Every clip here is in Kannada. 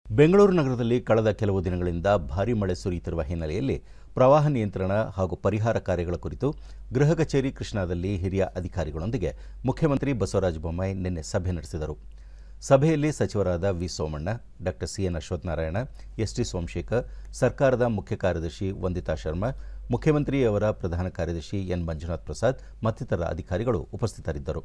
ಬೆಂಗಳೂರು ನಗರದಲ್ಲಿ ಕಳೆದ ಕೆಲವು ದಿನಗಳಿಂದ ಭಾರೀ ಮಳೆ ಸುರಿಯುತ್ತಿರುವ ಹಿನ್ನೆಲೆಯಲ್ಲಿ ಪ್ರವಾಹ ನಿಯಂತ್ರಣ ಹಾಗೂ ಪರಿಹಾರ ಕಾರ್ಯಗಳ ಕುರಿತು ಗೃಹ ಕಚೇರಿ ಕೃಷ್ಣಾದಲ್ಲಿ ಹಿರಿಯ ಅಧಿಕಾರಿಗಳೊಂದಿಗೆ ಮುಖ್ಯಮಂತ್ರಿ ಬಸವರಾಜ ಬೊಮ್ಮಾಯಿ ನಿನ್ನೆ ಸಭೆ ನಡೆಸಿದರು ಸಭೆಯಲ್ಲಿ ಸಚಿವರಾದ V Somanna doctor CN Ashwathnarayan ST Somashekar ಸರ್ಕಾರದ ಮುಖ್ಯ ಕಾರ್ಯದರ್ಶಿ ವಂದಿತಾ ಶರ್ಮಾ ಮುಖ್ಯಮಂತ್ರಿಯವರ ಪ್ರಧಾನ ಕಾರ್ಯದರ್ಶಿ ಎನ್ ಮಂಜುನಾಥ್ ಪ್ರಸಾದ್ ಮತ್ತಿತರ ಅಧಿಕಾರಿಗಳು ಉಪಸ್ಥಿತರಿದ್ದರು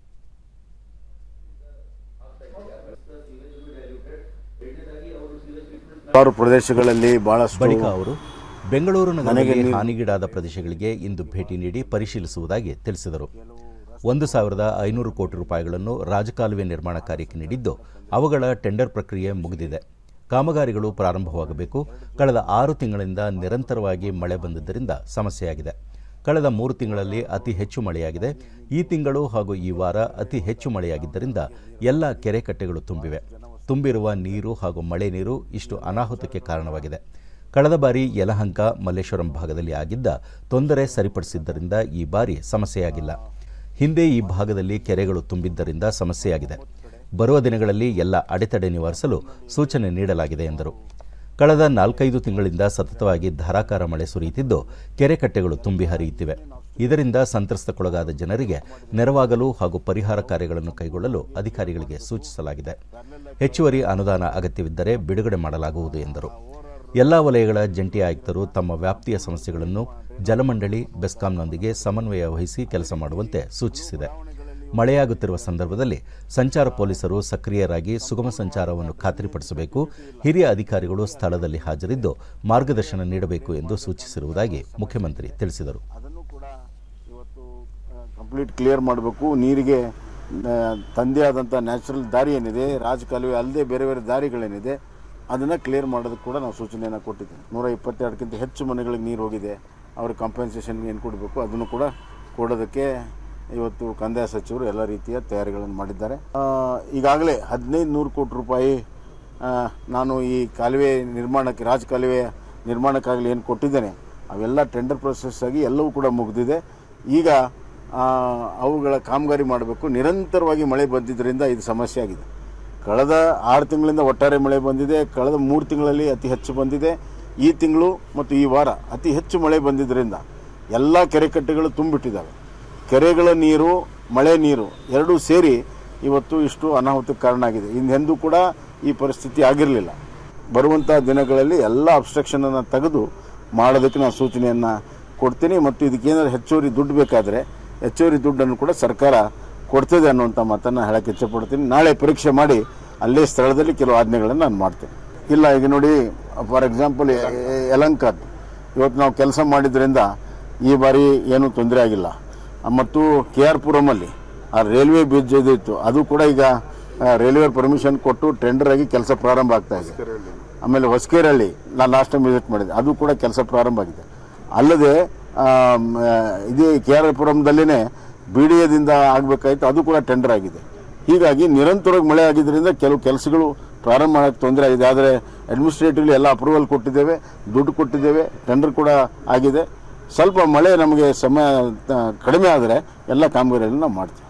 ಹಲವಾರು ಪ್ರದೇಶಗಳಲ್ಲಿ ಬಹಳಷ್ಟು ಬಳಿಕ ಅವರು ಬೆಂಗಳೂರು ನಗರದಲ್ಲಿ ಹಾನಿಗೀಡಾದ ಪ್ರದೇಶಗಳಿಗೆ ಇಂದು ಭೇಟಿ ನೀಡಿ ಪರಿಶೀಲಿಸುವುದಾಗಿ ತಿಳಿಸಿದರು ಒಂದು ಸಾವಿರದ ಐನೂರು ಕೋಟಿ ರೂಪಾಯಿಗಳನ್ನು ರಾಜಕಾಲುವೆ ನಿರ್ಮಾಣ ಕಾರ್ಯಕ್ಕೆ ನೀಡಿದ್ದು ಅವುಗಳ ಟೆಂಡರ್ ಪ್ರಕ್ರಿಯೆ ಮುಗಿದಿದೆ ಕಾಮಗಾರಿಗಳು ಪ್ರಾರಂಭವಾಗಬೇಕು ಕಳೆದ ಆರು ತಿಂಗಳಿಂದ ನಿರಂತರವಾಗಿ ಮಳೆ ಬಂದಿದ್ದರಿಂದ ಸಮಸ್ಯೆಯಾಗಿದೆ ಕಳೆದ ಮೂರು ತಿಂಗಳಲ್ಲಿ ಅತಿ ಹೆಚ್ಚು ಮಳೆಯಾಗಿದೆ ಈ ತಿಂಗಳು ಹಾಗೂ ಈ ವಾರ ಅತಿ ಹೆಚ್ಚು ಮಳೆಯಾಗಿದ್ದರಿಂದ ಎಲ್ಲ ಕೆರೆ ಕಟ್ಟೆಗಳು ತುಂಬಿವೆ ತುಂಬಿರುವ ನೀರು ಹಾಗೂ ಮಳೆ ನೀರು ಇಷ್ಟು ಅನಾಹುತಕ್ಕೆ ಕಾರಣವಾಗಿದೆ ಕಳೆದ ಬಾರಿ ಯಲಹಂಕ ಮಲ್ಲೇಶ್ವರಂ ಭಾಗದಲ್ಲಿ ಆಗಿದ್ದ ತೊಂದರೆ ಸರಿಪಡಿಸಿದ್ದರಿಂದ ಈ ಬಾರಿ ಸಮಸ್ಯೆಯಾಗಿಲ್ಲ ಹಿಂದೆ ಈ ಭಾಗದಲ್ಲಿ ಕೆರೆಗಳು ತುಂಬಿದ್ದರಿಂದ ಸಮಸ್ಯೆಯಾಗಿದೆ ಬರುವ ದಿನಗಳಲ್ಲಿ ಎಲ್ಲ ಅಡೆತಡೆ ನಿವಾರಿಸಲು ಸೂಚನೆ ನೀಡಲಾಗಿದೆ ಎಂದರು ಕಳೆದ ನಾಲ್ಕೈದು ತಿಂಗಳಿಂದ ಸತತವಾಗಿ ಧಾರಾಕಾರ ಮಳೆ ಸುರಿಯುತ್ತಿದ್ದು ಕೆರೆ ಕಟ್ಟೆಗಳು ತುಂಬಿ ಹರಿಯುತ್ತಿವೆ ಇದರಿಂದ ಸಂತ್ರಸ್ತಕ್ಕೊಳಗಾದ ಜನರಿಗೆ ನೆರವಾಗಲು ಹಾಗೂ ಪರಿಹಾರ ಕಾರ್ಯಗಳನ್ನು ಕೈಗೊಳ್ಳಲು ಅಧಿಕಾರಿಗಳಿಗೆ ಸೂಚಿಸಲಾಗಿದೆ ಹೆಚ್ಚುವರಿ ಅನುದಾನ ಅಗತ್ಯವಿದ್ದರೆ ಬಿಡುಗಡೆ ಮಾಡಲಾಗುವುದು ಎಂದರು ಎಲ್ಲ ವಲಯಗಳ ಜಂಟಿ ಆಯುಕ್ತರು ತಮ್ಮ ವ್ಯಾಪ್ತಿಯ ಸಮಸ್ಯೆಗಳನ್ನು ಜಲಮಂಡಳಿ ಬೆಸ್ಕಾಂನೊಂದಿಗೆ ಸಮನ್ವಯ ವಹಿಸಿ ಕೆಲಸ ಮಾಡುವಂತೆ ಸೂಚಿಸಿದೆ ಮಳೆಯಾಗುತ್ತಿರುವ ಸಂದರ್ಭದಲ್ಲಿ ಸಂಚಾರ ಪೊಲೀಸರು ಸಕ್ರಿಯರಾಗಿ ಸುಗಮ ಸಂಚಾರವನ್ನು ಖಾತ್ರಿಪಡಿಸಬೇಕು ಹಿರಿಯ ಅಧಿಕಾರಿಗಳು ಸ್ಥಳದಲ್ಲಿ ಹಾಜರಿದ್ದು ಮಾರ್ಗದರ್ಶನ ನೀಡಬೇಕು ಎಂದು ಸೂಚಿಸಿರುವುದಾಗಿ ಮುಖ್ಯಮಂತ್ರಿ ತಿಳಿಸಿದರು ಅದನ್ನು ಕೂಡ ಇವತ್ತು ಕಂಪ್ಲೀಟ್ ಕ್ಲಿಯರ್ ಮಾಡಬೇಕು ನೀರಿಗೆ ಆ, ತಂದೆ ಆದಂಥ ನ್ಯಾಚುರಲ್ ದಾರಿ ಏನಿದೆ ರಾಜಕಾಲುವೆ ಅಲ್ಲದೆ ಬೇರೆ ಬೇರೆ ದಾರಿಗಳೇನಿದೆ ಅದನ್ನು ಕ್ಲಿಯರ್ ಮಾಡೋದಕ್ಕೆ ಕೂಡ ನಾವು ಸೂಚನೆಯನ್ನು ಕೊಟ್ಟಿದ್ದೇವೆ ನೂರ ಇಪ್ಪತ್ತೆರಡಕ್ಕಿಂತ ಹೆಚ್ಚು ಮನೆಗಳಿಗೆ ನೀರು ಹೋಗಿದೆ ಅವ್ರಿಗೆ ಕಾಂಪೆನ್ಸೇಷನ್ ಏನು ಕೊಡಬೇಕು ಅದನ್ನು ಕೂಡ ಕೊಡೋದಕ್ಕೆ ಇವತ್ತು ಕಂದಾಯ ಸಚಿವರು ಎಲ್ಲ ರೀತಿಯ ತಯಾರಿಗಳನ್ನು ಮಾಡಿದ್ದಾರೆ ಆ, ಈಗಾಗಲೇ ಹದಿನೈದು ನೂರು ಕೋಟಿ ರೂಪಾಯಿ ಆ, ನಾನು ಈ ಕಾಲುವೆ ನಿರ್ಮಾಣಕ್ಕೆ ರಾಜ ಕಾಲುವೆ ನಿರ್ಮಾಣಕ್ಕಾಗಲಿ ಏನು ಕೊಟ್ಟಿದ್ದೇನೆ ಅವೆಲ್ಲ ಟೆಂಡರ್ ಪ್ರೊಸೆಸ್ ಆಗಿ ಎಲ್ಲವೂ ಕೂಡ ಮುಗಿದಿದೆ ಈಗ ಆ, ಅವುಗಳ ಕಾಮಗಾರಿ ಮಾಡಬೇಕು ನಿರಂತರವಾಗಿ ಮಳೆ ಬಂದಿದ್ದರಿಂದ ಇದು ಸಮಸ್ಯೆ ಆಗಿದೆ ಕಳೆದ ಆರು ತಿಂಗಳಿಂದ ಒಟ್ಟಾರೆ ಮಳೆ ಬಂದಿದೆ ಕಳೆದ ಮೂರು ತಿಂಗಳಲ್ಲಿ ಅತಿ ಹೆಚ್ಚು ಬಂದಿದೆ ಈ ತಿಂಗಳು ಮತ್ತು ಈ ವಾರ ಅತಿ ಹೆಚ್ಚು ಮಳೆ ಬಂದಿದ್ದರಿಂದ ಎಲ್ಲ ಕೆರೆ ಕಟ್ಟೆಗಳು ತುಂಬಿಟ್ಟಿದ್ದಾವೆ ಕೆರೆಗಳ ನೀರು ಮಳೆ ನೀರು ಎರಡೂ ಸೇರಿ ಇವತ್ತು ಇಷ್ಟು ಅನಾಹುತಕ್ಕೆ ಕಾರಣ ಆಗಿದೆ ಹಿಂದೆಂದೂ ಕೂಡ ಈ ಪರಿಸ್ಥಿತಿ ಆಗಿರಲಿಲ್ಲ ಬರುವಂಥ ದಿನಗಳಲ್ಲಿ ಎಲ್ಲ ಅಬ್ಸ್ಟ್ರಕ್ಷನನ್ನು ತೆಗೆದು ಮಾಡೋದಕ್ಕೆ ನಾನು ಸೂಚನೆಯನ್ನು ಕೊಡ್ತೀನಿ ಮತ್ತು ಇದಕ್ಕೇನಾದ್ರು ಹೆಚ್ಚುವರಿ ದುಡ್ಡು ಬೇಕಾದರೆ ಹೆಚ್ಚುವರಿ ದುಡ್ಡನ್ನು ಕೂಡ ಸರ್ಕಾರ ಕೊಡ್ತದೆ ಅನ್ನುವಂಥ ಮಾತನ್ನು ಹೇಳಕ್ಕೆ ಇಚ್ಛಪಡ್ತೀನಿ ನಾಳೆ ಪರೀಕ್ಷೆ ಮಾಡಿ ಅಲ್ಲೇ ಸ್ಥಳದಲ್ಲಿ ಕೆಲವು ಆಜ್ಞೆಗಳನ್ನು ನಾನು ಮಾಡ್ತೇನೆ ಇಲ್ಲ ಈಗ ನೋಡಿ ಫಾರ್ ಎಕ್ಸಾಂಪಲ್ ಯಲಂಕದ್ ಇವತ್ತು ನಾವು ಕೆಲಸ ಮಾಡಿದ್ರಿಂದ ಈ ಬಾರಿ ಏನೂ ತೊಂದರೆ ಆಗಿಲ್ಲ ಮತ್ತು ಕೆ ಆರ್ ಪುರಮಲ್ಲಿ ಆ ರೈಲ್ವೆ ಬ್ರಿಡ್ಜ್ ಇದಿತ್ತು ಅದು ಕೂಡ ಈಗ ರೈಲ್ವೆ ಪರ್ಮಿಷನ್ ಕೊಟ್ಟು ಟೆಂಡರ್ ಆಗಿ ಕೆಲಸ ಪ್ರಾರಂಭ ಆಗ್ತಾ ಇದೆ ಆಮೇಲೆ ಹೊಸಕೇರಹಳ್ಳಿ ನಾನು ಲಾಸ್ಟ್ ಟೈಮ್ ವಿಸಿಟ್ ಮಾಡಿದೆ ಅದು ಕೂಡ ಕೆಲಸ ಪ್ರಾರಂಭ ಆಗಿದೆ ಅಲ್ಲದೆ ಆಮ್, ಆ, ಇದೇ ಕೆ ಆರ್ ಪುರಂದಲ್ಲಿನೇ ಬಿ ಡಿ ಎದಿಂದ ಆಗಬೇಕಾಯ್ತು ಅದು ಕೂಡ ಟೆಂಡರ್ ಆಗಿದೆ ಹೀಗಾಗಿ ನಿರಂತರವಾಗಿ ಮಳೆ ಆಗಿದ್ದರಿಂದ ಕೆಲವು ಕೆಲಸಗಳು ಪ್ರಾರಂಭ ಮಾಡೋಕ್ಕೆ ತೊಂದರೆ ಆಗಿದೆ ಆದರೆ ಅಡ್ಮಿನಿಸ್ಟ್ರೇಟಿವ್ಲಿ ಎಲ್ಲ ಅಪ್ರೂವಲ್ ಕೊಟ್ಟಿದ್ದೇವೆ ದುಡ್ಡು ಕೊಟ್ಟಿದ್ದೇವೆ ಟೆಂಡರ್ ಕೂಡ ಆಗಿದೆ ಸ್ವಲ್ಪ ಮಳೆ ನಮಗೆ ಸಮಯ ಆ, ಕಡಿಮೆ ಆದರೆ ಎಲ್ಲ ಕಾಮಗಾರಿಯನ್ನು ನಾವು ಮಾಡ್ತೀವಿ